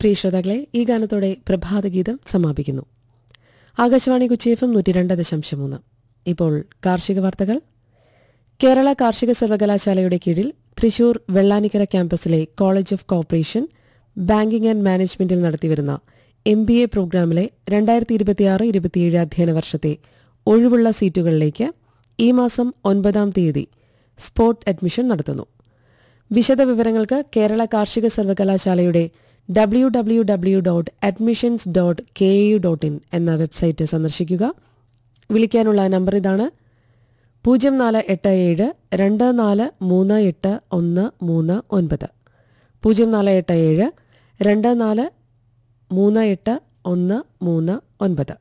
പ്രിയ ശ്രോതാക്കളെ ഈ ഗാനത്തോടെ പ്രഭാതഗീതം സമാപിക്കുന്നു ആകാശവാണി കൊച്ചി എഫ് എം നൂറ്റി രണ്ട് ദശാംശം മൂന്ന് ഇപ്പോൾ കാർഷിക വാർത്തകൾ കേരള കാർഷിക സർവകലാശാലയുടെ കീഴിൽ തൃശൂർ വെള്ളാനിക്കര ക്യാമ്പസിലെ college of corporation banking and മാനേജ്മെന്റിൽ നടത്തിവരുന്ന എം ബി എ പ്രോഗ്രാമിലെ രണ്ടായിരത്തി ഇരുപത്തിയാറ് ഇരുപത്തിയേഴ് അധ്യയന വർഷത്തെ ഒഴിവുള്ള സീറ്റുകളിലേക്ക് ഈ മാസം ഒൻപതാം തീയതി സ്പോട്ട് അഡ്മിഷൻ നടത്തുന്നു വിശദവിവരങ്ങൾക്ക് കേരള കാർഷിക സർവകലാശാലയുടെ W W W dot admissions dot K U dot in എന്ന വെബ്സൈറ്റ് സന്ദർശിക്കുക വിളിക്കാനുള്ള നമ്പർ ഇതാണ് പൂജ്യം നാല് എട്ട് ഏഴ് രണ്ട് നാല് മൂന്ന് എട്ട് ഒന്ന് മൂന്ന് ഒൻപത് പൂജ്യം നാല് എട്ട് ഏഴ് രണ്ട് നാല് മൂന്ന് എട്ട് ഒന്ന് മൂന്ന് ഒൻപത്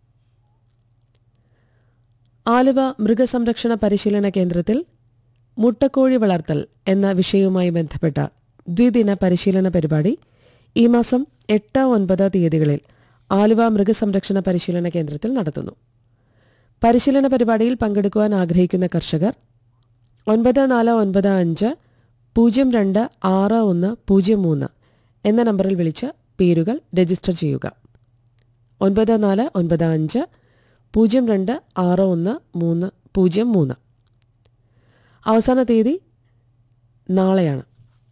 ആലുവ മൃഗസംരക്ഷണ പരിശീലന കേന്ദ്രത്തിൽ മുട്ടക്കോഴി വളർത്തൽ എന്ന വിഷയവുമായി ബന്ധപ്പെട്ട ദ്വിദിന പരിശീലന പരിപാടി ഈ മാസം എട്ട് ഒൻപത് തീയതികളിൽ ആലുവ മൃഗസംരക്ഷണ പരിശീലന കേന്ദ്രത്തിൽ നടത്തുന്നു പരിശീലന പരിപാടിയിൽ പങ്കെടുക്കുവാൻ ആഗ്രഹിക്കുന്ന കർഷകർ ഒൻപത് നാല് ഒൻപത് അഞ്ച് പൂജ്യം രണ്ട് ആറ് ഒന്ന് പൂജ്യം മൂന്ന് എന്ന നമ്പറിൽ വിളിച്ച് പേരുകൾ രജിസ്റ്റർ ചെയ്യുക ഒൻപത് നാല് ഒൻപത് അഞ്ച് പൂജ്യം രണ്ട് ആറ് ഒന്ന് മൂന്ന് പൂജ്യം മൂന്ന് അവസാന തീയതി നാളെയാണ്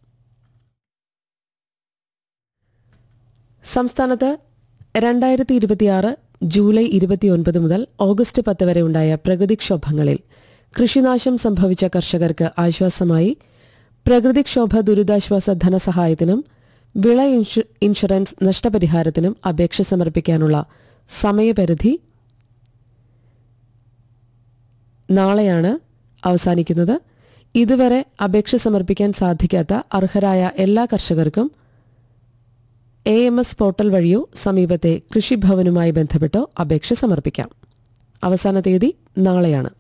സംസ്ഥാനത്ത് രണ്ടായിരത്തി ഇരുപത്തിയാറ് ജൂലൈ ഇരുപത്തിയൊൻപത് മുതൽ ഓഗസ്റ്റ് പത്ത് വരെ ഉണ്ടായ പ്രകൃതിക്ഷോഭങ്ങളിൽ കൃഷിനാശം സംഭവിച്ച കർഷകർക്ക് ആശ്വാസമായി പ്രകൃതിക്ഷോഭ ദുരിതാശ്വാസ ധനസഹായത്തിനും വിള ഇൻഷു- ഇൻഷുറൻസ് നഷ്ടപരിഹാരത്തിനും അപേക്ഷ സമർപ്പിക്കാനുള്ള സമയപരിധി നാളെയാണ് അവസാനിക്കുന്നത് ഇതുവരെ അപേക്ഷ സമർപ്പിക്കാൻ സാധിക്കാത്ത അർഹരായ എല്ലാ കർഷകർക്കും എ എം എസ് പോർട്ടൽ വഴിയോ സമീപത്തെ കൃഷിഭവനുമായി ബന്ധപ്പെട്ടോ അപേക്ഷ സമർപ്പിക്കാം അവസാന തീയതി നാളെയാണ്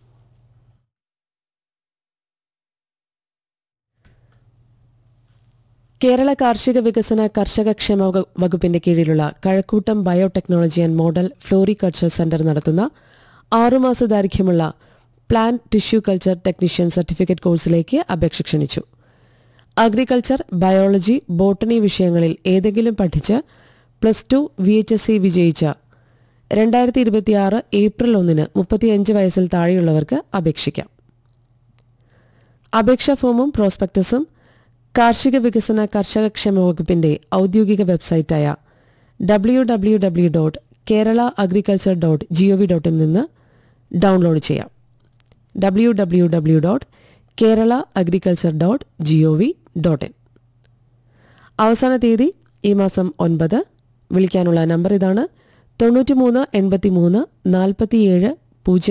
കേരള കാർഷിക വികസന കർഷക ക്ഷേമ വക- വകുപ്പിന്റെ കീഴിലുള്ള Kazhakkoottam biotechnology and model floriculture centre നടത്തുന്ന ആറുമാസ ദൈർഘ്യമുള്ള plant tissue culture technician certificate കോഴ്സിലേക്ക് അപേക്ഷ ക്ഷണിച്ചു അഗ്രികൾച്ചർ ബയോളജി ബോട്ടണി വിഷയങ്ങളിൽ ഏതെങ്കിലും പഠിച്ച് plus two V H S C വിജയിച്ച രണ്ടായിരത്തി ഇരുപത്തിയാറ് ഏപ്രിൽ ഒന്നിന് മുപ്പത്തിയഞ്ച് വയസ്സിൽ താഴെയുള്ളവർക്ക് അപേക്ഷിക്കാം അപേക്ഷാ ഫോമും പ്രോസ്പെക്ടസും കാർഷിക വികസന കർഷക ക്ഷേമ വകുപ്പിന്റെ ഔദ്യോഗിക വെബ്സൈറ്റായ W W W dot Kerala agriculture dot GOV ഡോട്ടിൽ നിന്ന് ഡൗൺലോഡ് ചെയ്യാം W W W dot Kerala agriculture dot GOV dot in അവസാന തീയതി ഈ മാസം ഒൻപത് വിളിക്കാനുള്ള നമ്പർ ഇതാണ് തൊണ്ണൂറ്റിമൂന്ന് എൺപത്തിമൂന്ന് നാൽപ്പത്തിയേഴ് പൂജ്യം